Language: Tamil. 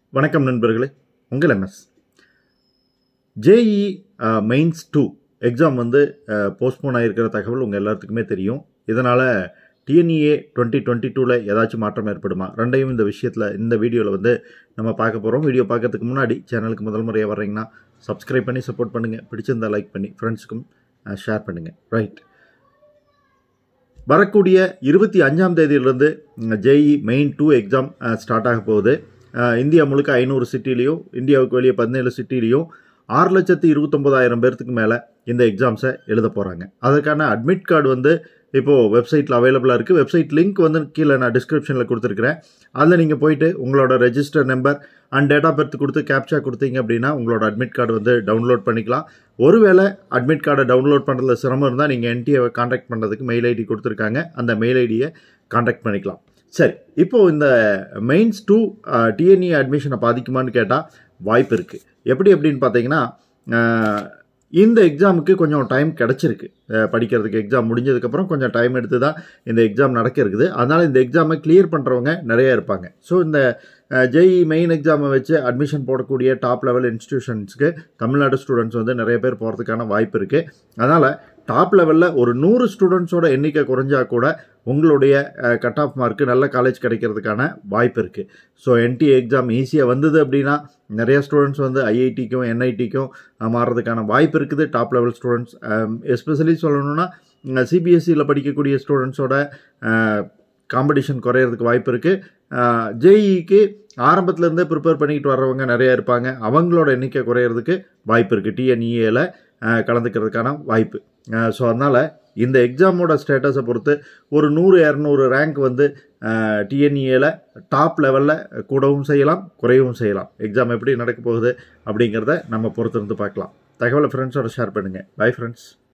வணக்கம் நண்பர்களே உங்கள் MS JEE mains two exam வந்து போஸ்ட்போன் ஆகிருக்கிற தகவல் உங்கள் எல்லாத்துக்குமே தெரியும் இதனால் டிஎன்இஏ டுவெண்ட்டி டுவெண்ட்டி டூவில் ஏதாச்சும் மாற்றம் ஏற்படுமா ரெண்டையும் இந்த விஷயத்தில் இந்த வீடியோவில் வந்து நம்ம பார்க்க போகிறோம் வீடியோ பார்க்கறதுக்கு முன்னாடி சேனலுக்கு முதல் முறையாக வர்றீங்கன்னா சப்ஸ்கிரைப் பண்ணி சப்போர்ட் பண்ணுங்கள் பிடிச்சிருந்தா லைக் பண்ணி ஃப்ரெண்ட்ஸுக்கும் ஷேர் பண்ணுங்கள் ரைட் வரக்கூடிய இருபத்தி அஞ்சாம் தேதியிலிருந்து JEE main two exam start ஆக போகுது அஹ், இந்தியா முழுக்க ஐநூறு சிட்டிலையும் இந்தியாவுக்கு வெளியே பதினேழு சிட்டிலையும் ஆறு லட்சத்து இருபத்தொம்போதாயிரம் பேர்த்துக்கு மேலே இந்த எக்ஸாம்ஸை எழுத போகிறாங்க அதற்கான அட்மிட் கார்டு வந்து இப்போது வெப்சைட்டில் அவைலபிளாக இருக்குது வெப்சைட் லிங்க் வந்து கீழே நான் டிஸ்கிரிப்ஷனில் கொடுத்துருக்குறேன் அதில் நீங்கள் போயிட்டு உங்களோட register number and date of birth கொடுத்து கேப்சா கொடுத்தீங்க அப்படின்னா உங்களோட அட்மிட் கார்டு வந்து டவுன்லோட் பண்ணிக்கலாம் ஒருவேளை அட்மிட் கார்டை டவுன்லோட் பண்ணுறதுல சிரமம் இருந்தால் நீங்கள் என்டிஏ காண்டாக்ட் பண்ணுறதுக்கு மெயில் ஐடி கொடுத்துருக்காங்க அந்த மெயில் ஐடியை காண்டாக்ட் பண்ணிக்கலாம் சரி இப்போது இந்த மெயின்ஸ் டூ டிஎன்இ அட்மிஷனை பாதிக்குமான்னு கேட்டால் வாய்ப்பு இருக்குது எப்படி அப்படின்னு பார்த்தீங்கன்னா அஹ், இந்த எக்ஸாமுக்கு கொஞ்சம் டைம் கிடச்சிருக்கு அஹ், படிக்கிறதுக்கு எக்ஸாம் முடிஞ்சதுக்கப்புறம் கொஞ்சம் டைம் எடுத்து தான் இந்த எக்ஸாம் நடக்க இருக்குது அதனால் இந்த எக்ஸாமை கிளியர் பண்ணுறவங்க நிறைய இருப்பாங்க ஸோ இந்த ஜேஇ மெயின் எக்ஸாமை வச்சு அட்மிஷன் போடக்கூடிய டாப் லெவல் இன்ஸ்டிடியூஷன்ஸ்க்கு தமிழ்நாடு ஸ்டூடெண்ட்ஸ் வந்து நிறைய பேர் போகிறதுக்கான வாய்ப்பு இருக்குது அதனால் டாப் லெவலில் ஒரு நூறு ஸ்டூடெண்ட்ஸோட எண்ணிக்கை குறைஞ்சா கூட உங்களுடைய கட் ஆஃப் மார்க்கு நல்ல காலேஜ் கிடைக்கிறதுக்கான வாய்ப்பு இருக்குது ஸோ என்டிஏ எக்ஸாம் ஈஸியாக வந்தது அப்படின்னா நிறைய ஸ்டூடெண்ட்ஸ் வந்து ஐஐடிக்கும் என்ஐடிக்கும் மாறுறதுக்கான வாய்ப்பு இருக்குது டாப் லெவல் ஸ்டூடெண்ட்ஸ் எஸ்பெஷலி சொல்லணும்னா சிபிஎஸ்சியில் படிக்கக்கூடிய ஸ்டூடெண்ட்ஸோட காம்படிஷன் குறையிறதுக்கு வாய்ப்பு இருக்குது ஜேஇக்கு ஆரம்பத்துலேருந்தே ப்ரிப்பேர் பண்ணிக்கிட்டு வர்றவங்க நிறையா இருப்பாங்க அவங்களோட எண்ணிக்கை குறையிறதுக்கு வாய்ப்பு இருக்குது டிஎன்இஏல கலந்துக்கிறதுக்கான வாய்ப்பு ஸோ அதனால் இந்த எக்ஸாமோட ஸ்டேட்டஸை பொறுத்து ஒரு நூறு இரநூறு ரேங்க் வந்து டிஎன்இஏல டாப் லெவலில் கூடவும் செய்யலாம் குறையவும் செய்யலாம் எக்ஸாம் எப்படி நடக்க போகுது அப்படிங்கிறத நம்ம பொறுத்திருந்து பார்க்கலாம் தகவலை ஃப்ரெண்ட்ஸோட ஷேர் பண்ணுங்கள் பை ஃப்ரெண்ட்ஸ்